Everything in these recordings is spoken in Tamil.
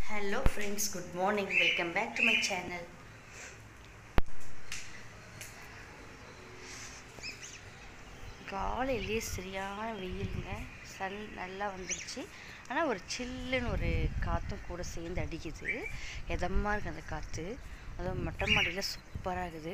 Hello friends good morning welcome back to my channel காலையிலேயே சரியான வெயிலுங்க சன் நல்லா வந்துருச்சு ஆனால் ஒரு சில்லுன்னு ஒரு காற்றும் கூட சேர்ந்து அடிக்குது எதமாக இருக்குது அந்த காற்று அதுவும் மொட்டை மாடியில் சூப்பராக இருக்குது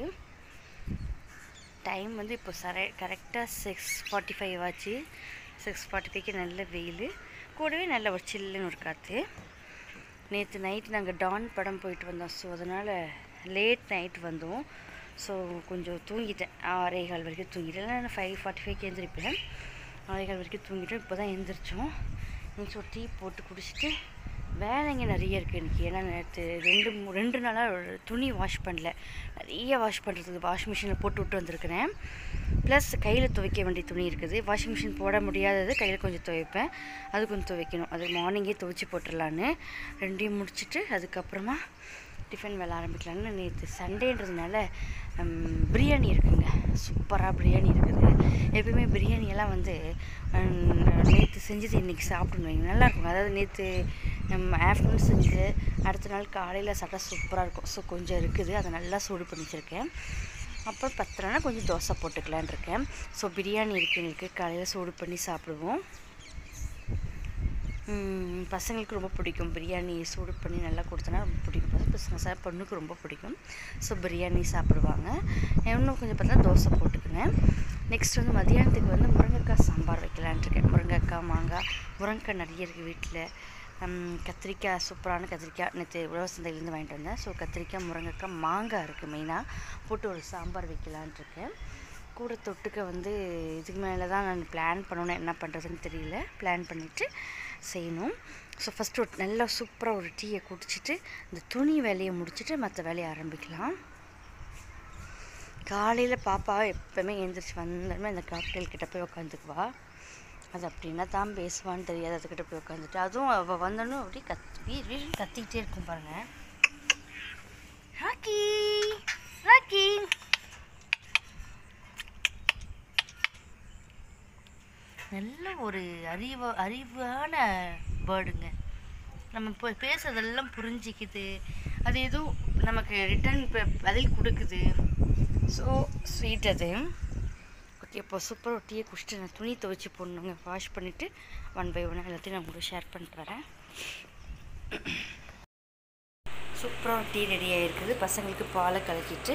டைம் வந்து இப்போ சர கரெக்டாக சிக்ஸ் ஃபார்ட்டி ஃபைவ் ஆச்சு சிக்ஸ் ஃபார்ட்டி ஃபைவ்க்கு நல்ல வெயில் கூடவே நல்ல ஒரு சில்லுன்னு ஒரு காற்று நேற்று நைட்டு நாங்கள் டான் படம் போயிட்டு வந்தோம் ஸோ அதனால் லேட் நைட் வந்தோம் ஸோ கொஞ்சம் தூங்கிட்டேன் ஆறே கால் வரைக்கும் தூங்கிட்டேன் நான் ஃபைவ் ஃபார்ட்டி ஃபைவ்க்கு எழுந்திரிப்பேன் ஆறே கால் வரைக்கும் தூங்கிட்டோம் இப்போ தான் எழுந்திரிச்சோம் நீச்சு ஒரு டீ போட்டு குடிச்சிட்டு வேலைங்க நிறைய இருக்குது எனக்கு ஏன்னா நேற்று ரெண்டு மூ- ரெண்டு நாளாக ஒரு துணி வாஷ் பண்ணல நிறைய வாஷ் பண்ணுறதுக்கு வாஷிங் மிஷினில் போட்டு விட்டு வந்திருக்கிறேன் ப்ளஸ் கையில் துவைக்க வேண்டிய துணி இருக்குது வாஷிங் மிஷின் போட முடியாதது கையில் கொஞ்சம் துவைப்பேன் அது கொஞ்சம் துவைக்கணும் அது மார்னிங்கே துவைச்சி போட்டுடலான்னு ரெண்டையும் முடிச்சுட்டு அதுக்கப்புறமா டிஃபன் வேலை ஆரம்பிக்கலான்னு நேற்று சண்டேன்றதுனால ம், பிரியாணி இருக்குங்க சூப்பராக பிரியாணி இருக்குது எப்பயுமே பிரியாணியெல்லாம் வந்து நேற்று செஞ்சது இன்றைக்கி சாப்பிடணும் வைங்க நல்லா இருக்கும் அதாவது நேற்று ஆஃப்டர்நூன் செஞ்சு அடுத்த நாள் காலையில் சாப்பிட்டா சூப்பராக இருக்கும் ஸோ கொஞ்சம் இருக்குது அதை நல்லா சூடு பண்ணி வச்சுருக்கேன் அப்புறம் பத்திரம்னா கொஞ்சம் தோசை போட்டுக்கலான் இருக்கேன் ஸோ பிரியாணி இருக்குது எங்களுக்கு காலையில் சூடு பண்ணி சாப்பிடுவோம் ம், பசங்களுக்கு ரொம்ப பிடிக்கும் பிரியாணி சூடு பண்ணி நல்லா கொடுத்தனா ரொம்ப பிடிக்கும் பச- பசங்க சார் பொண்ணுக்கு ரொம்ப பிடிக்கும் ஸோ பிரியாணி சாப்பிடுவாங்க இன்னும் கொஞ்சம் பார்த்தா தோசை போட்டுக்கினேன் நெக்ஸ்ட் வந்து மதியானத்துக்கு வந்து முருங்கைக்காய் சாம்பார் வைக்கலான்ட்டு இருக்கேன் முருங்கைக்காய் மாங்காய் முருங்கைக்காய் நிறைய இருக்குது வீட்டில் கத்திரிக்காய் சூப்பரான கத்திரிக்காய் நேற்று உழவர் சந்தையிலேருந்து வாங்கிட்டு வந்தேன் ஸோ கத்திரிக்காய் முருங்கைக்காய் மாங்காய் இருக்குது மெயினாக போட்டு ஒரு சாம்பார் வைக்கலான்ட்டு இருக்கேன் கூட தொட்டுக்க வந்து இதுக்கு மேலே தான் நான் பிளான் பண்ணணும் என்ன பண்ணுறதுன்னு தெரியல பிளான் பண்ணிவிட்டு செய்யணும் ஸோ ஃபஸ்ட்டு ஒரு நல்லா சூப்பராக ஒரு டீயை குடிச்சிட்டு இந்த துணி வேலையை முடிச்சுட்டு மற்ற வேலையை ஆரம்பிக்கலாம் காலையில் பாப்பா எப்போவுமே எழுந்திரிச்சு வந்தோடனே அந்த காக்டெயில் கிட்ட போய் உட்காந்துக்குவா அது அப்படின்னா தான் பேசுவான்னு தெரியாது அதுக்கிட்ட போய் உட்காந்துட்டு அதுவும் அவள் வந்தோடனே அப்படியே கத் வீ- வீ- கத்திக்கிட்டே இருக்கும் பாருங்க ராக்கி ராக்கி நல்ல ஒரு அறிவு அறிவான பேர்டுங்க நம்ம இப்போ பேசுறதெல்லாம் புரிஞ்சிக்குது அது ஏதோ நமக்கு ரிட்டர்ன் பதில் கொடுக்குது ஸோ ஸ்வீட் அது ஓகே இப்போ சூப்பர் ஒரு டீயை குடிச்சிட்டு நான் துணி துவைச்சி போடணுங்க வாஷ் பண்ணிவிட்டு ஒன் பை ஒன் எல்லாத்தையும் நான் உங்களுக்கு ஷேர் பண்ணிட்டு வரேன் சூப்பராக ஒரு டீ ரெடி ஆகிருக்குது பசங்களுக்கு பாலை கலக்கிட்டு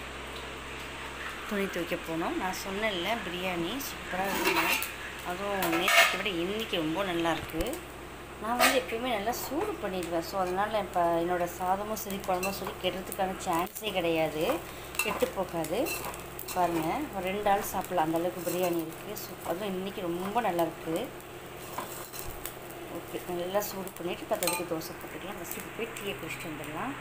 துணி துவைக்க போனோம் நான் சொன்னேன்ல பிரியாணி சூப்பராக இருக்குங்க அதுவும் நேற்றுக்கு விட இன்றைக்கி ரொம்ப நல்லா இருக்கு நான் வந்து எப்பயுமே நல்லா சூடு பண்ணிடுவேன் ஸோ அதனால் இப்போ என்னோடய சாதமும் சரி குழம்பும் சரி கெடுறதுக்கான சான்ஸே கிடையாது கெட்டு போகாது பாருங்கள் ஒரு ரெண்டு ஆள் சாப்பிட்லாம் அந்தளவுக்கு பிரியாணி இருக்குது ஸோ அதுவும் இன்றைக்கி ரொம்ப நல்லா இருக்குது ஓகே நல்லா சூடு பண்ணிவிட்டு பத்ததுக்கு தோசை போட்டுக்கலாம் ஃபஸ்ட்டு போய் டீயை குடிச்சிட்டு வந்துடலாம்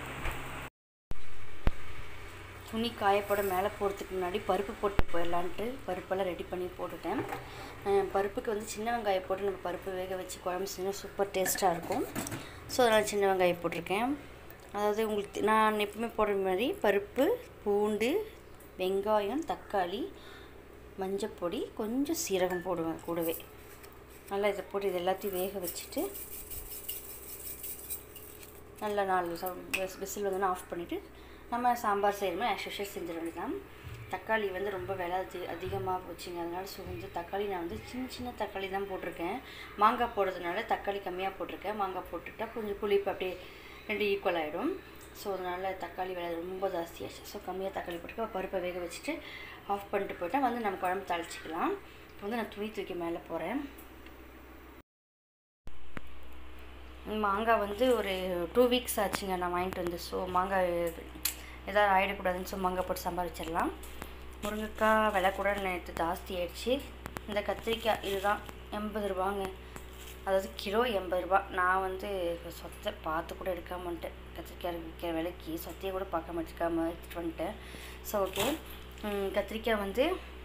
துணி காயப்போட மேலே போகிறதுக்கு முன்னாடி பருப்பு போட்டு போயிடலான்ட்டு பருப்பெல்லாம் ரெடி பண்ணி போட்டுட்டேன் அஹ் பருப்புக்கு வந்து சின்ன வெங்காயம் போட்டு நம்ம பருப்பு வேக வச்சு குழம்பு செஞ்சால் சூப்பர் டேஸ்ட்டாக இருக்கும் ஸோ அதனால் சின்ன வெங்காயம் போட்டிருக்கேன் அதாவது உங்களுக்கு தெ- நான் எப்பவுமே போடுற மாதிரி பருப்பு பூண்டு வெங்காயம் தக்காளி மஞ்சப்பொடி கொஞ்சம் சீரகம் போடுவேன் கூடவே நல்லா இதை போட்டு இது எல்லாத்தையும் வேக வச்சுட்டு நல்லா நாலு விசில் வந்தோன்னா ஆஃப் பண்ணிவிட்டு நம்ம சாம்பார் செய்கிற மாதிரி ஆஸ் செஞ்சிட வேண்டியதான் தக்காளி வந்து ரொம்ப விலை அதி அதிகமாக போச்சுங்க அதனால ஸோ வந்து தக்காளி நான் வந்து சின்ன சின்ன தக்காளி தான் போட்டிருக்கேன் மாங்காய் போடுறதுனால தக்காளி கம்மியாக போட்டிருக்கேன் மாங்காய் போட்டுட்டா கொஞ்சம் புளிப்பு அப்படியே ரெண்டு ஈக்குவல் ஆகிடும் ஸோ அதனால் தக்காளி விலை ரொம்ப ஜாஸ்தியாச்சு ஸோ கம்மியாக தக்காளி போட்டுக்க பருப்பை வேக வச்சுட்டு ஆஃப் பண்ணிட்டு போயிட்டா வந்து நம்ம குழம்பு தாளிச்சிக்கலாம் இப்போ வந்து நான் துணி தூக்கி மேலே போகிறேன் மாங்காய் வந்து ஒரு டூ வீக்ஸ் ஆச்சுங்க நான் வாங்கிட்டு வந்து ஸோ மாங்காய் எதாவது ஆகிடக்கூடாதுன்னு ஸோ மாங்காய் போட்டு சாம்பார் வச்சிடலாம் முருங்கைக்காய் விலை கூட நேற்று ஜாஸ்தி ஆயிடுச்சு இந்த கத்திரிக்காய் இதுதான் எண்பது ரூபாங்க அதாவது கிலோ எண்பது ரூபா நான் வந்து சொத்தை பார்த்து கூட எடுக்காம வந்துட்டேன் கத்திரிக்காய் விற்கிற விலைக்கு சொத்தையை கூட பார்க்காம எடுக்காம எடுத்துகிட்டு வந்துட்டேன் ஸோ ஓகே கத்திரிக்காய் வந்து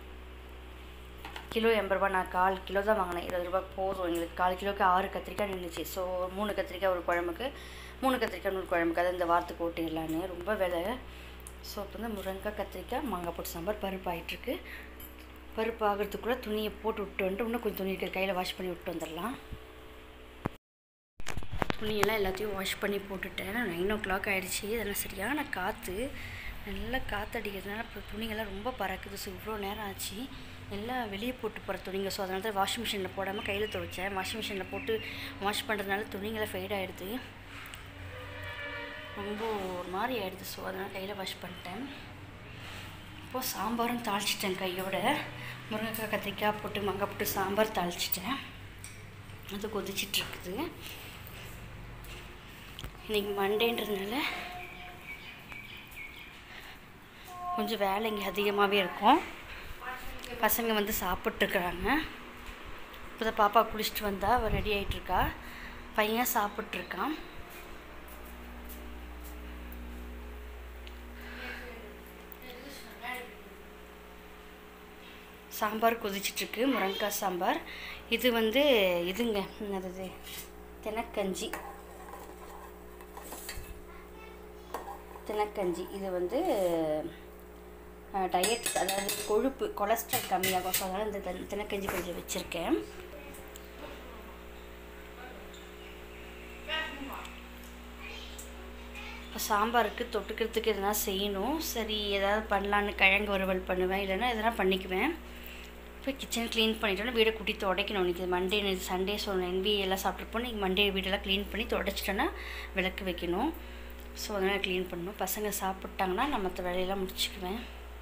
கிலோ எண்பது ரூபா நான் கால் கிலோ தான் வாங்கினேன் இருபது ரூபா போதும் எங்களுக்கு கால் கிலோக்கு ஆறு கத்திரிக்காய் நின்றுச்சு ஸோ மூணு கத்திரிக்காய் ஒரு குழம்புக்கு மூணு கத்திரிக்காய் நூறு குழம்புக்கு அது இந்த வாரத்துக்கு ஓட்டிடலான்னு ரொம்ப விலை ஸோ இப்போ வந்து முருங்கைக்காய் கத்திரிக்காய் மாங்காய் போட்டு சாம்பார் பருப்பு ஆகிட்டுருக்கு பருப்பு ஆகிறதுக்குள்ளே துணியை போட்டு விட்டு வந்துட்டு இன்னும் கொஞ்சம் துணி இருக்கிற கையில் வாஷ் பண்ணி விட்டு வந்துடலாம் துணியெல்லாம் எல்லாத்தையும் வாஷ் பண்ணி போட்டுட்டேன் நைன் ஓ கிளாக் ஆகிடுச்சி அதெல்லாம் சரியான காற்று நல்லா காற்றடிக்கிறதுனால இப்போ துணிங்கெல்லாம் ரொம்ப பறக்குது ஸோ இவ்வளோ நேரம் ஆச்சு எல்லாம் வெளியே போட்டு போகிற துணிங்க ஸோ அதனால தான் வாஷிங் மிஷினில் போடாமல் கையில் துவைச்சேன் வாஷிங் மிஷினில் போட்டு வாஷ் பண்ணுறதுனால துணிங்கெல்லாம் ஃபெய்ட் ஆகிடுது ரொம்ப ஒரு மாதிரி ஆகிடுது ஸோ அதனால் கையில் வாஷ் பண்ணிட்டேன் இப்போது சாம்பாரும் தாளிச்சிட்டேன் கையோட முருங்கைக்காய் கத்திரிக்காய் போட்டு மாங்காய் போட்டு சாம்பார் தாளிச்சிட்டேன் அது கொதிச்சிட்ருக்குது இன்றைக்கி மண்டேன்றதுனால கொஞ்சம் வேலை இங்கே அதிகமாகவே இருக்கும் பசங்க வந்து சாப்பிட்ருக்குறாங்க இப்போ தான் பாப்பா குளிச்சுட்டு வந்தா அவள் ரெடி ஆகிட்டுருக்கா பையன் சாப்பிட்ருக்கான் சாம்பார் கொதிச்சிட்ருக்கு முருங்கைக்காய் சாம்பார் இது வந்து இதுங்க என்னது தினக்கஞ்சி தினக்கஞ்சி இது வந்து டயட் அதாவது கொழுப்பு கொலஸ்ட்ரால் கம்மியாகும் ஸோ அதனால் இந்த தன் தினக்கஞ்சி கொஞ்சம் வச்சுருக்கேன் இப்போ சாம்பாருக்கு தொட்டுக்கிறதுக்கு எதனா செய்யணும் சரி ஏதாவது பண்ணலான்னு கிழங்கு வறுவல் பண்ணுவேன் இல்லைன்னா எதனா பண்ணிக்குவேன் இப்போ கிச்சன் க்ளீன் பண்ணிட்டோன்னா வீடை கூட்டி துடைக்கணும் இன்றைக்கி மண்டே சண்டே ஸோ என்பிஏ எல்லாம் சாப்பிட்ருப்போம் இன்றைக்கி மண்டே வீடெல்லாம் க்ளீன் பண்ணி துடைச்சிட்டோன்னா விளக்கு வைக்கணும் ஸோ அதனால் க்ளீன் பண்ணணும் பசங்க சாப்பிட்டாங்கன்னா நான் மற்ற வேலையெல்லாம் முடிச்சுக்குவேன்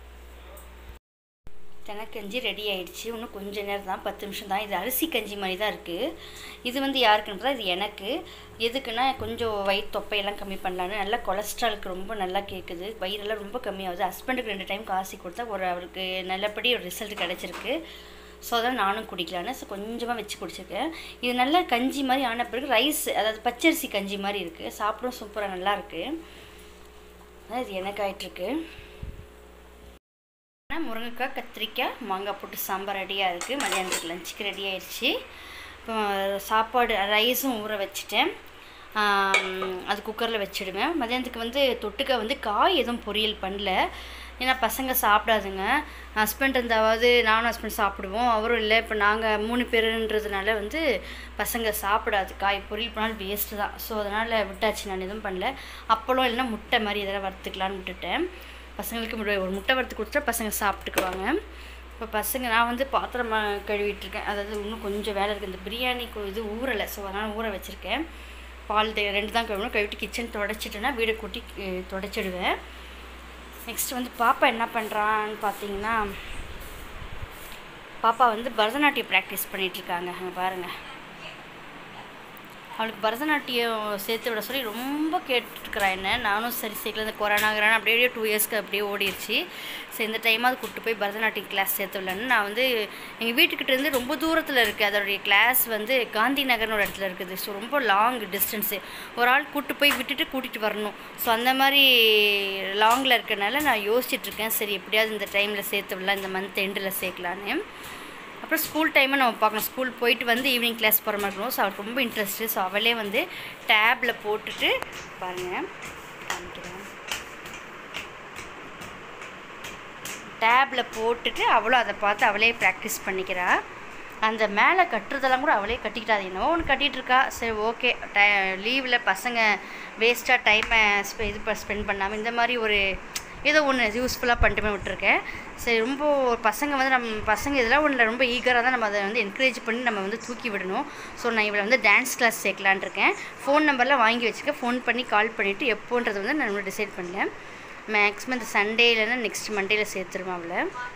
தெனக்கஞ்சி ரெடி ஆயிடுச்சு இன்னும் கொஞ்ச நேரம் தான் பத்து நிமிஷம் தான் இது அரிசி கஞ்சி மாதிரி தான் இருக்குது இது வந்து யாருக்குன்னு பார்த்தா இது எனக்கு எதுக்குன்னா கொஞ்சம் வயிறு தொப்பையெல்லாம் கம்மி பண்ணலான்னு நல்லா கொலஸ்ட்ராலுக்கு ரொம்ப நல்லா கேட்குது வயிறெல்லாம் ரொம்ப கம்மியாகுது ஹஸ்பண்டுக்கு ரெண்டு டைம் காசி கொடுத்தா ஒரு அவருக்கு நல்லபடி ஒரு ரிசல்ட் கிடச்சிருக்கு ஸோ அதான் நானும் குடிக்கலான்னு ஸோ கொஞ்சமாக வச்சு குடிச்சிருக்கேன் இது நல்லா கஞ்சி மாதிரி ஆன பிறகு ரைஸ் அதாவது பச்சரிசி கஞ்சி மாதிரி இருக்குது சாப்பிடும் சூப்பராக நல்லா இருக்குது அதான் இது எனக்கு ஆயிட்டிருக்கு முருங்கைக்காய் கத்திரிக்காய் மாங்காய் போட்டு சாம்பார் ரெடியாக இருக்குது மதியானத்துக்கு லஞ்சுக்கு ரெடி ஆயிடுச்சு இப்போ சாப்பாடு ரைஸும் ஊற வச்சுட்டேன் அது குக்கரில் வச்சுடுவேன் மதியானத்துக்கு வந்து தொட்டுக்க வந்து காய் எதுவும் பொரியல் பண்ணல ஏன்னா பசங்க சாப்பிடாதுங்க ஹஸ்பண்ட் இருந்தாவது நானும் ஹஸ்பண்ட் சாப்பிடுவோம் அவரும் இல்லை இப்போ நாங்கள் மூணு பேருன்றதுனால வந்து பசங்க சாப்பிடாது காய் பொரியல் பண்ணாலும் வேஸ்ட்டு தான் ஸோ அதனால் விட்டாச்சு நான் எதுவும் பண்ணல அப்பளம் இல்லைன்னா முட்டை மாதிரி எதனா வறுத்துக்கலான்னு விட்டுட்டேன் பசங்களுக்கு முட்டை ஒரு முட்டை வறுத்து கொடுத்தா பசங்க சாப்பிட்டுக்குவாங்க இப்போ பசங்க நான் வந்து பாத்திரம் கழுவிட்டுருக்கேன் அதாவது இன்னும் கொஞ்சம் வேலை இருக்குது இந்த பிரியாணி இது ஊறலை ஸோ அதனால் ஊற வச்சுருக்கேன் பால் ரெண்டு தான் கழுவணும் கழுவிட்டு கிச்சன் தொடச்சிட்டேன்னா வீடை கூட்டி தொடச்சிடுவேன் நெக்ஸ்ட் வந்து பாப்பா என்ன பண்ணுறான்னு பார்த்தீங்கன்னா பாப்பா வந்து பரதநாட்டியம் ப்ராக்டிஸ் பண்ணிகிட்ருக்காங்க அங்கே பாருங்கள் அவளுக்கு பரதநாட்டியம் சேர்த்து விட சொல்லி ரொம்ப கேட்டுருக்குறா என்ன நானும் சரி சேர்க்கல இந்த கொரோனாங்கிறான அப்படியே டூ இயர்ஸ்க்கு அப்படியே ஓடிடுச்சு சரி இந்த டைமாவது கூப்பிட்டு போய் பரதநாட்டியம் கிளாஸ் சேர்த்து விடலன்னு நான் வந்து எங்கள் வீட்டுக்கிட்ட இருந்து ரொம்ப தூரத்தில் இருக்குது அதோடைய கிளாஸ் வந்து காந்தி நகர்னு ஒரு இடத்துல இருக்குது ஸோ ரொம்ப லாங் டிஸ்டன்ஸு ஒரு ஆள் கூப்பிட்டு போய் விட்டுட்டு கூட்டிகிட்டு வரணும் ஸோ அந்த மாதிரி லாங்கில் இருக்கனால நான் யோசிச்சுட்ருக்கேன் சரி எப்படியாவது இந்த டைமில் சேர்த்து விடலாம் இந்த மந்த் எண்டில் சேர்க்கலான்னு அப்புறம் ஸ்கூல் டைமை நம்ம பார்க்கணும் ஸ்கூல் போயிட்டு வந்து ஈவினிங் கிளாஸ் போகிற மாதிரி இருக்கணும் ஸோ அவளுக்கு ரொம்ப இன்ட்ரெஸ்ட்டு ஸோ அவளே வந்து டேப்பில் போட்டுட்டு பாருங்கள் காமிக்கிறேன் டேப்பில் போட்டுட்டு அவளும் அதை பார்த்து அவளே ப்ராக்டிஸ் பண்ணிக்கிறா அந்த மேலே கட்டுறதெல்லாம் கூட அவளே கட்டிக்கிட்டா அது என்னவோ ஒன்று கட்டிகிட்ருக்கா சரி ஓகே டை லீவில் பசங்க வேஸ்ட்டாக டைமை ஸ்பெ இது ஸ்பெண்ட் பண்ணாமல் இந்த மாதிரி ஒரு ஏதோ ஒன்று யூஸ்ஃபுல்லாக பண்ணிட்டு விட்டுருக்கேன் சரி ரொம்ப பசங்க வந்து நம்ம பசங்க இதெல்லாம் ஒன்றில் ரொம்ப ஈகராக தான் நம்ம அதை வந்து என்கரேஜ் பண்ணி நம்ம வந்து தூக்கி விடணும் ஸோ நான் இவளை வந்து டான்ஸ் கிளாஸ் சேர்க்கலான் இருக்கேன் ஃபோன் நம்பர்லாம் வாங்கி வச்சுருக்கேன் ஃபோன் பண்ணி கால் பண்ணிவிட்டு எப்போன்றது வந்து நான் இன்னும் டிசைட் பண்ணல மேக்ஸிமம் இந்த சண்டே இல்லைன்னா நெக்ஸ்ட் மண்டேயில் சேர்த்துருவேன் அவளை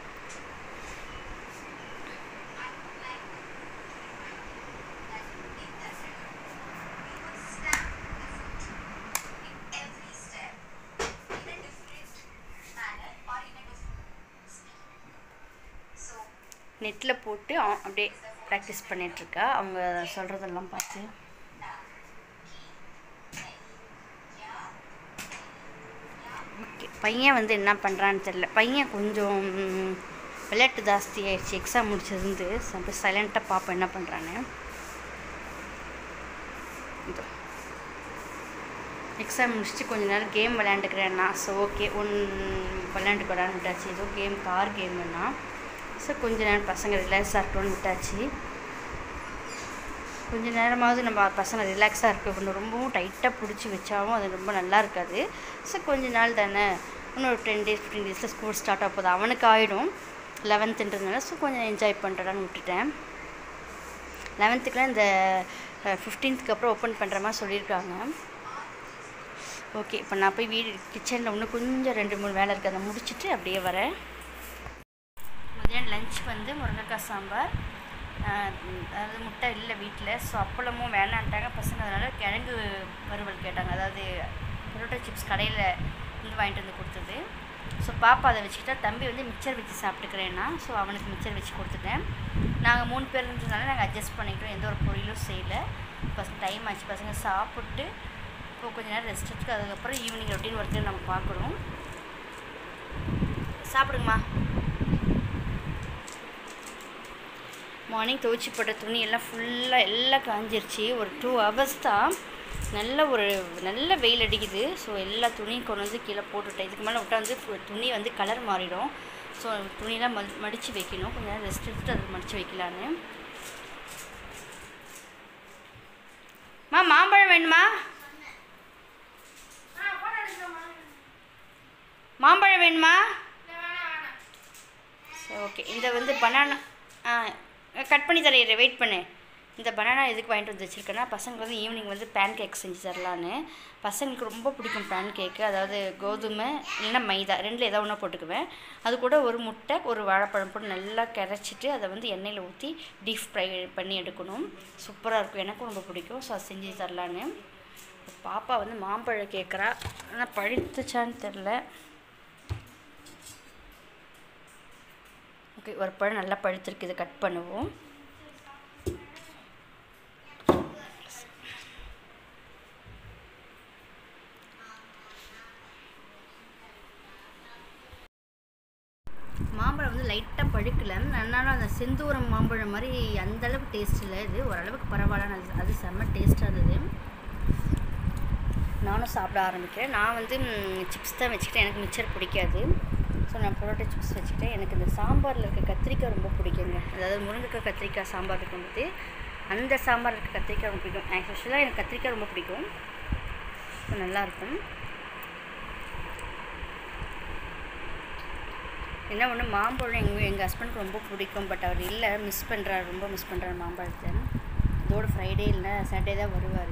நெட்டில் போட்டு அப்படியே ப்ராக்டிஸ் பண்ணிகிட்ருக்கா அவங்க சொல்கிறதெல்லாம் பார்த்து ஓகே பையன் வந்து என்ன பண்ணுறான்னு தெரில பையன் கொஞ்சம் விளையாட்டு ஜாஸ்தி ஆயிடுச்சு எக்ஸாம் முடிச்சதுந்து அப்படியே சைலண்ட்டாக பார்ப்போம் என்ன பண்ணுறான்னு இதோ எக்ஸாம் முடிச்சுட்டு கொஞ்ச நேரம் கேம் விளையாண்டுக்கிறேன்னா ஸோ ஓகே ஒன் விளையாண்டுக்கு விளையாண்டு விட்டாச்சு ஏதோ கேம் கார் கேம்னா ஸோ கொஞ்ச நேரம் பசங்க ரிலாக்ஸாக இருக்கணும்னு விட்டாச்சு கொஞ்ச நேரமாவது நம்ம பசங்க ரிலாக்ஸாக இருக்கணும் ரொம்பவும் டைட்டாக பிடிச்சி வச்சாலும் அது ரொம்ப நல்லா இருக்காது ஸோ கொஞ்ச நாள் தானே இன்னும் ஒரு டென் டேஸ் ஃபிஃப்டீன் டேஸில் ஸ்கூல் ஸ்டார்ட் ஆக போகுது அவனுக்கு ஆகிடும் லெவன்த்துன்றதுனால ஸோ கொஞ்சம் என்ஜாய் பண்ணுறடான்னு விட்டுட்டேன் லெவன்த்துக்குலாம் இந்த ஃபிஃப்டீன்த்துக்கு அப்புறம் ஓப்பன் பண்ணுற மாதிரி சொல்லியிருக்காங்க ஓகே இப்போ நான் போய் வீடு கிச்சனில் இன்னும் கொஞ்சம் ரெண்டு மூணு வேலை இருக்குது அதை முடிச்சுட்டு அப்படியே வரேன் மதியானம் லஞ்ச் வந்து முருங்கைக்காய் சாம்பார் ஆஹ் அதாவது முட்டை இல்லை வீட்டில் ஸோ அப்பளமும் வேணான்ட்டாங்க பசங்க அதனால் கிழங்கு வறுவல் கேட்டாங்க அதாவது பொரோட்டா சிப்ஸ் கடையில் இருந்து வாங்கிட்டு வந்து கொடுத்தது ஸோ பாப்பா அதை வச்சுக்கிட்டா தம்பி வந்து மிச்சர் வச்சு சாப்பிட்டுக்கிறேன்னா ஸோ அவனுக்கு மிச்சர் வச்சு கொடுத்துட்டேன் நாங்கள் மூணு பேர் இருந்ததுனால நாங்கள் அட்ஜஸ்ட் பண்ணிக்கிட்டோம் எந்த ஒரு பொரியலும் செய்யலை பசங்க டைம் ஆச்சு பசங்க சாப்பிட்டு இப்போ கொஞ்ச நேரம் ரெஸ்ட் எடுத்துட்டு அதுக்கப்புறம் ஈவினிங் ரொட்டீன் ஒர்க்கு நம்ம பார்க்கணும் சாப்பிடுங்கம்மா மார்னிங் துவைச்சி போட்ட துணி எல்லாம் ஃபுல்லாக எல்லாம் காஞ்சிருச்சு ஒரு டூ ஹவர்ஸ் தான் நல்ல ஒரு நல்ல வெயில் அடிக்குது ஸோ எல்லா துணியும் கொண்டு வந்து கீழே போட்டுவிட்டேன் இதுக்கு மேலே விட்டால் வந்து fu- துணி வந்து கலர் மாறிடும் ஸோ துணியெல்லாம் மடி மடித்து வைக்கணும் கொஞ்ச நேரம் ரெஸ்ட் எடுத்துட்டு அதை மடித்து வைக்கலான்னு மா மாம்பழம் வேணுமா மாம்பழம் வேணுமா சரி ஓகே இந்த வந்து பனானா ஆ கட் பண்ணி தரேன் வெயிட் பண்ணு இந்த பனானா எதுக்கு வாங்கிட்டு வந்து வச்சுருக்கேன்னா பசங்களுக்கு வந்து ஈவினிங் வந்து பேன் கேக் செஞ்சு தரலான்னு பசங்களுக்கு ரொம்ப பிடிக்கும் பேன் கேக்கு அதாவது கோதுமை இல்லைன்னா மைதா ரெண்டில் ஏதோ ஒன்றா போட்டுக்குவேன் அது கூட ஒரு முட்டை ஒரு வாழைப்பழம் போட்டு நல்லா கரைச்சிட்டு அதை வந்து எண்ணெயில் ஊற்றி டீப் ஃப்ரை பண்ணி எடுக்கணும் சூப்பராக இருக்கும் எனக்கும் ரொம்ப பிடிக்கும் ஸோ அது செஞ்சு தரலான்னு பாப்பா வந்து மாம்பழம் கேட்குறா ஆனால் பழுத்துச்சான்னு தெரில ஓகே ஒரு பழம் நல்லா பழுத்திருக்கு இதை கட் பண்ணுவோம் மாம்பழம் வந்து லைட்டாக பழுக்கல ஆனாலும் அந்த செந்தூரம் மாம்பழம் மாதிரி அந்த அளவுக்கு டேஸ்ட் இல்லை இது ஓரளவுக்கு பரவாயில்ல அது அது செம்ம டேஸ்ட்டாக இருந்தது நானும் சாப்பிட ஆரம்பிக்கிறேன் நான் வந்து சிப்ஸ் தான் வச்சுக்கிட்டேன் எனக்கு மிச்சர் பிடிக்காது ஸோ நான் பரோட்டா சிப்ஸ் வச்சுக்கிட்டேன் எனக்கு இந்த சாம்பாரில் இருக்க கத்திரிக்காய் ரொம்ப பிடிக்குங்க அதாவது முருங்கைக்காய் கத்திரிக்காய் சாம்பார் இருக்கும்போது அந்த சாம்பார் இருக்க கத்திரிக்காய் ரொம்ப பிடிக்கும் ஆக்சுவலாக எனக்கு கத்திரிக்காய் ரொம்ப பிடிக்கும் ஸோ நல்லாயிருக்கும் என்ன ஒன்று மாம்பழம் எங்கள் எங்கள் ஹஸ்பண்டுக்கு ரொம்ப பிடிக்கும் பட் அவர் இல்லை மிஸ் பண்ணுறாரு ரொம்ப மிஸ் பண்ணுறாரு மாம்பழத்தை இதோட ஃப்ரைடே இல்லை சாட்டர்டே தான் வருவார்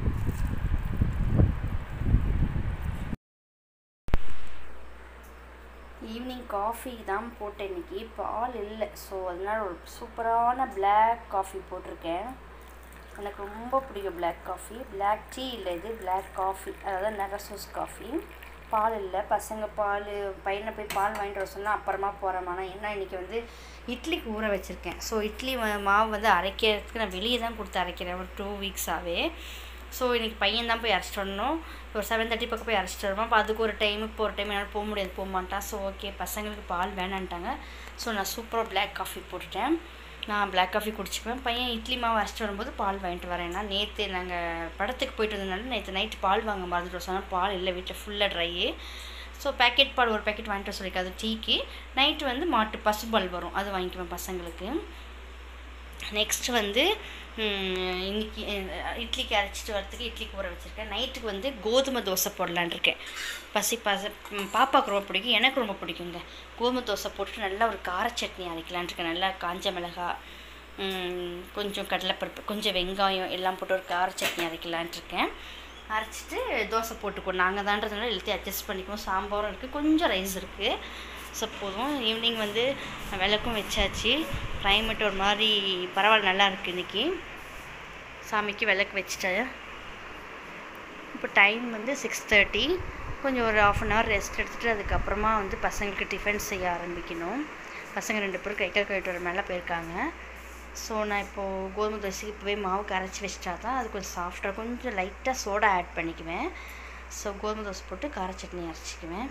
ஈவினிங் காஃபி தான் போட்டேன் இன்னைக்கு பால் இல்லை ஸோ அதனால் ஒரு சூப்பரான Black காஃபி போட்டிருக்கேன் எனக்கு ரொம்ப பிடிக்கும் Black காஃபி Black டீ இல்லை இது Black காஃபி அதாவது நெகசோஸ் காஃபி பால் இல்லை பசங்க பால் பையனை போய் பால் வாங்கிட்டு வர சொன்னால் அப்புறமா போகிறேன் ஏன்னா இன்றைக்கி வந்து இட்லிக்கு ஊற வச்சுருக்கேன் ஸோ இட்லி மா- மாவு வந்து அரைக்கிறதுக்கு நான் வெளியே தான் கொடுத்து அரைக்கிறேன் ஒரு டூ வீக்ஸாகவே ஸோ இன்னைக்கு பையன் தான் போய் அரைச்சிட்டு வரணும் ஒரு செவன் தேர்ட்டி பக்கம் போய் அரைச்சிட்டு வருவான் அப்போ அதுக்கு ஒரு டைம் இப்போ ஒரு டைம் என்னால் போக முடியாது போக மாட்டான் ஸோ ஓகே பசங்களுக்கு பால் வேணான்ட்டாங்க ஸோ நான் சூப்பராக Black காஃபி போட்டுட்டேன் நான் Black காஃபி குடிச்சுக்குவேன் பையன் இட்லி மாவு அரைச்சிட்டு வரும்போது பால் வாங்கிட்டு வரேன்னா நேற்று நாங்கள் படத்துக்கு போயிட்டு வந்ததுனால நேற்று நைட்டு பால் வாங்க மறந்துட்டு சொன்னால் பால் இல்லை வீட்டில் ஃபுல்லாக ட்ரையே ஸோ பேக்கெட் பால் ஒரு பேக்கெட் வாங்கிட்டு வர சொல்லியிருக்கேன் அது டீக்கு நைட்டு வந்து மாட்டு பசுபால் வரும் அது வாங்கிக்குவேன் பசங்களுக்கு நெக்ஸ்ட் வந்து ம், இன்னைக்கு அஹ், இட்லிக்கு அரைச்சிட்டு வரதுக்கு இட்லிக்கு ஊற வச்சுருக்கேன் நைட்டுக்கு வந்து கோதுமை தோசை போடலான்னு இருக்கேன் பசி பச ம், பாப்பாவுக்கு ரொம்ப பிடிக்கும் எனக்கு ரொம்ப பிடிக்குங்க கோதுமை தோசை போட்டு நல்லா ஒரு கார சட்னி அரைக்கலான்னு இருக்கேன் நல்லா காஞ்ச மிளகாய் ம், கொஞ்சம் கடலைப்பருப்பு கொஞ்சம் வெங்காயம் எல்லாம் போட்டு ஒரு கார சட்னி அரைக்கலான்ட்டு இருக்கேன் அரைச்சிட்டு தோசை போட்டுக்குவோம் நாங்கள் தான்றதுனால எல்லாத்தையும் அட்ஜஸ்ட் பண்ணிக்குவோம் சாம்பாரும் இருக்குது கொஞ்சம் ரைஸ் இருக்குது ஸோ போதும் ஈவினிங் வந்து விளக்கும் வச்சாச்சு climate ஒரு மாதிரி பரவாயில்ல நல்லா இருக்குது இன்றைக்கி சாமிக்கு விளக்கு வச்சுட்டேன் இப்போ டைம் வந்து சிக்ஸ் தேர்ட்டி கொஞ்சம் ஒரு ஆஃப் அன் ஹவர் ரெஸ்ட் எடுத்துகிட்டு அதுக்கப்புறமா வந்து பசங்களுக்கு டிஃபன் செய்ய ஆரம்பிக்கணும் பசங்க ரெண்டு பேரும் கை கால் கழிட்டு வர மேலே போயிருக்காங்க ஸோ நான் இப்போது கோதுமை தோசைக்கு இப்போவே மாவு கரைச்சி வச்சிட்டா தான் அது கொஞ்சம் சாஃப்டாக கொஞ்சம் லைட்டாக சோடா ஆட் பண்ணிக்குவேன் ஸோ கோதுமை தோசை போட்டு கார சட்னி அரைச்சிக்குவேன்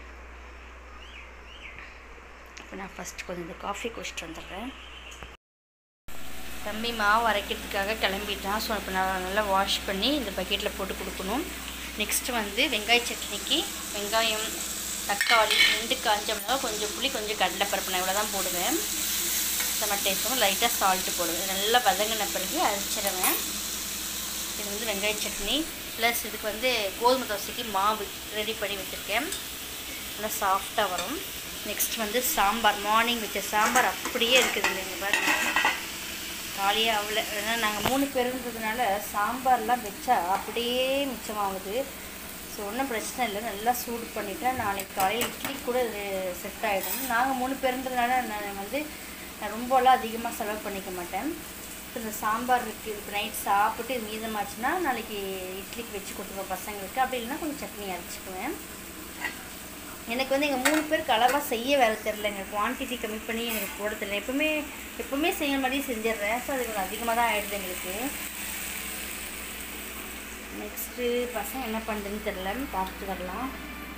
இப்போ நான் ஃபஸ்ட் கொஞ்சம் இந்த காஃபி குடிச்சிட்டு வந்துடுறேன் தம்பி மாவு அரைக்கிறதுக்காக கிளம்பிட்டான் ஸோ இப்போ நான் நல்லா வாஷ் பண்ணி இந்த பக்கெட்டில் போட்டு கொடுக்கணும் நெக்ஸ்ட்டு வந்து வெங்காய சட்னிக்கு வெங்காயம் தக்காளி ரெண்டு காஞ்ச மிளகா கொஞ்சம் புளி கொஞ்சம் கடலைப்பருப்பு நான் இவ்வளோ தான் போடுவேன் செம்ம டேஸ்ட்டும் லைட்டாக சால்ட்டு போடுவேன் நல்லா வதங்கின பிறகு அரைச்சிடுவேன் இது வந்து வெங்காய சட்னி ப்ளஸ் இதுக்கு வந்து கோதுமை தோசைக்கு மாவு ரெடி பண்ணி வச்சுருக்கேன் நல்லா சாஃப்டாக வரும் நெக்ஸ்ட் வந்து சாம்பார் மார்னிங் வச்ச சாம்பார் அப்படியே இருக்குது இல்லைங்க பாருங்க காலியாக அவ்வளோ ஏன்னா நாங்கள் மூணு பேருன்றதுனால சாம்பார்லாம் வச்சா அப்படியே மிச்சமாகுது ஸோ ஒன்றும் பிரச்சனை இல்லை நல்லா சூடு பண்ணிவிட்டா நாளைக்கு காலையில் இட்லி கூட இது செட் ஆகிடும் நாங்கள் மூணு பேருன்றதுனால நான் வந்து நான் ரொம்பலாம் அதிகமாக செலவு பண்ணிக்க மாட்டேன் இப்போ இந்த சாம்பார் இருக்குது இப்போ நைட் சாப்பிட்டு இது மீதமாச்சுன்னா நாளைக்கு இட்லிக்கு வச்சு கொடுத்துருவோம் பசங்களுக்கு அப்படி இல்லைன்னா கொஞ்சம் சட்னி அரைச்சிக்குவேன் எனக்கு வந்து எங்கள் மூணு பேருக்கு அளவாக செய்ய வேறு தெரில எனக்கு குவான்டிட்டி கம்மி பண்ணி எனக்கு போட தெரியல எப்பவுமே எப்பவுமே செய்ய மாதிரி செஞ்சிடுறேன் ஸோ அது கொஞ்சம் அதிகமாக தான் ஆயிடுது எங்களுக்கு நெக்ஸ்ட்டு பசங்க என்ன பண்ணுறதுன்னு தெரில பார்த்துட்டு வரலாம்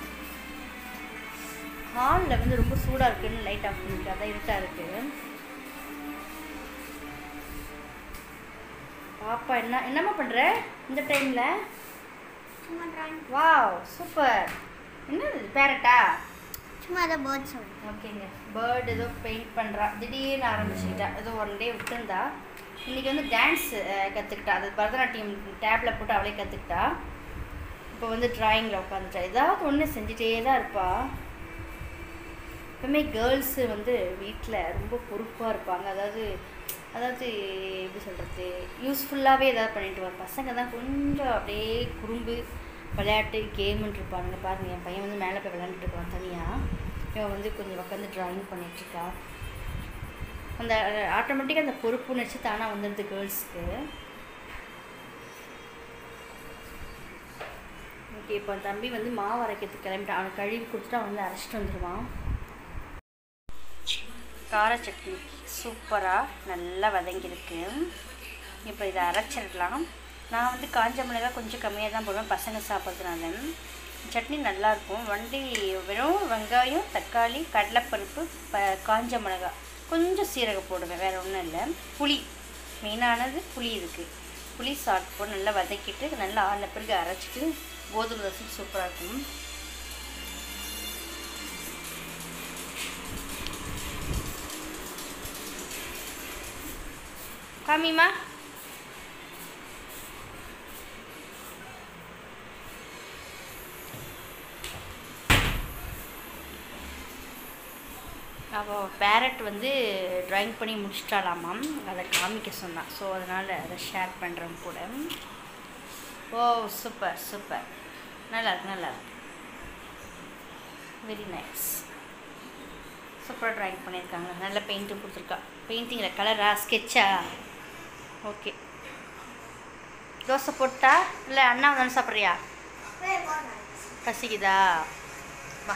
ஹாலில் வந்து ரொம்ப சூடாக இருக்குன்னு லைட் ஆஃப் பண்ணிட்டு அதான் இருட்டாக இருக்குது பாப்பா என்ன என்னம்மா பண்ணுற இந்த டைமில் சும்மா drawing. வாவ் சூப்பர் என்னது பேரட்டா சும்மா அதை பேர்ட் சொல்லு ஓகேங்க பேர்டு ஏதோ பெயிண்ட் பண்ணுறா திடீர்னு ஆரம்பிச்சுக்கிட்டா ஏதோ ஒன் டே விட்டுருந்தா இன்றைக்கி வந்து டான்ஸ் கற்றுக்கிட்டா அது பரதநாட்டியம் டேப்பில் போட்டு அவளே கற்றுக்கிட்டா இப்போ வந்து ட்ராயிங்கில் உட்காந்துட்டா ஏதாவது ஒன்று செஞ்சுட்டே தான் இருப்பா எப்பவுமே கேர்ள்ஸு வந்து வீட்டில் ரொம்ப பொறுப்பாக இருப்பாங்க அதாவது அதாவது எப்படி சொல்கிறது யூஸ்ஃபுல்லாகவே ஏதாவது பண்ணிட்டு வர பசங்க தான் கொஞ்சம் அப்படியே குறும்பு விளையாட்டு கேமுன்னு இருப்பானுங்க பாருங்க என் பையன் வந்து மேலே போய் விளையாண்டுட்டு இருக்கான் தனியாக இவன் வந்து கொஞ்சம் உட்காந்து ட்ராயிங் பண்ணிகிட்ருக்கா அந்த ஆட்டோமேட்டிக்காக அந்த பொறுப்பு நினச்சி தானாக வந்துடுது கேர்ள்ஸ்க்கு ஓகே இப்போ என் தம்பி வந்து மாவு அரைக்கிறதுக்கு கிளம்பிட்டான் அவனுக்கு கழுவி கொடுத்துட்டு அவன் வந்து அரைச்சிட்டு வந்துடுவான் கார சட்னி சூப்பராக நல்லா வதங்கியிருக்கு இப்போ இதை அரைச்சிடலாம் நான் வந்து காஞ்ச மிளகாய் கொஞ்சம் கம்மியாக தான் போடுவேன் பசங்க சாப்பிட்றதுனால சட்னி நல்லாயிருக்கும் வண்டி வெறும் வெங்காயம் தக்காளி கடலைப்பருப்பு ப காஞ்ச மிளகாய் கொஞ்சம் சீரகம் போடுவேன் வேறு ஒன்றும் இல்லை புளி மெயினானது புளி இருக்குது புளி சாட் போட்டு நல்லா வதக்கிட்டு நல்லா ஆன பிறகு அரைச்சிட்டு கோதுமை தோசை சூப்பராக இருக்கும் காமிமா அவள் பேரட் வந்து ட்ராயிங் பண்ணி முடிச்சிட்டாலாமாம் அதை காமிக்க சொன்னான் ஸோ அதனால் அதை ஷேர் பண்ணுறேன் கூட ஓ சூப்பர் சூப்பர் நல்லா இருக்கு நல்லா இருக்கு வெரி நைஸ் சூப்பராக ட்ராயிங் பண்ணியிருக்காங்க நல்ல பெயிண்ட்டும் கொடுத்துருக்கா பெயிண்டிங்கில் கலரா ஸ்கெட்சா ஓகே தோசை போட்டா இல்லை அண்ணா வந்து சாப்பிட்றியா பசிக்குதா வா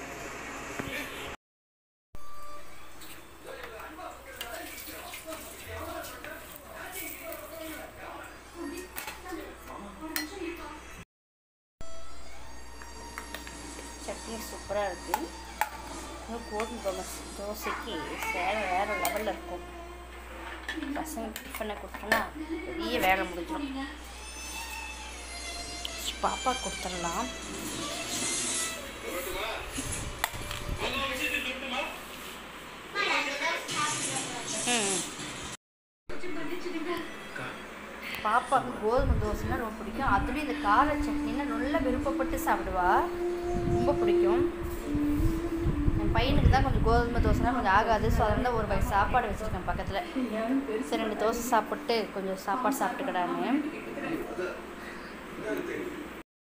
சட்னி சூப்பராக இருக்குது இன்னும் கோதுமை தோசை தோசைக்கு சேர வேறு லெவலில் இருக்கும் பசங்க டிஃபனை கொடுத்தோன்னா பெரிய வேலை முடிஞ்சிடும் பாப்பா கொடுத்துடலாம் ம் பாப்பாவுக்கு கோதுமை தோசைனா ரொம்ப பிடிக்கும் அதுலேயும் இந்த கார சட்னினா நல்லா விருப்பப்பட்டு சாப்பிடுவா ரொம்ப பிடிக்கும் என் பையனுக்கு தான் கொஞ்சம் கோதுமை தோசைனா கொஞ்சம் ஆகாது ஸோ அதனால ஒரு வகை சாப்பாடு வச்சுருக்கேன் பக்கத்தில் சரி ரெண்டு தோசை சாப்பிட்டு கொஞ்சம் சாப்பாடு சாப்பிட்டுக்கடான்னு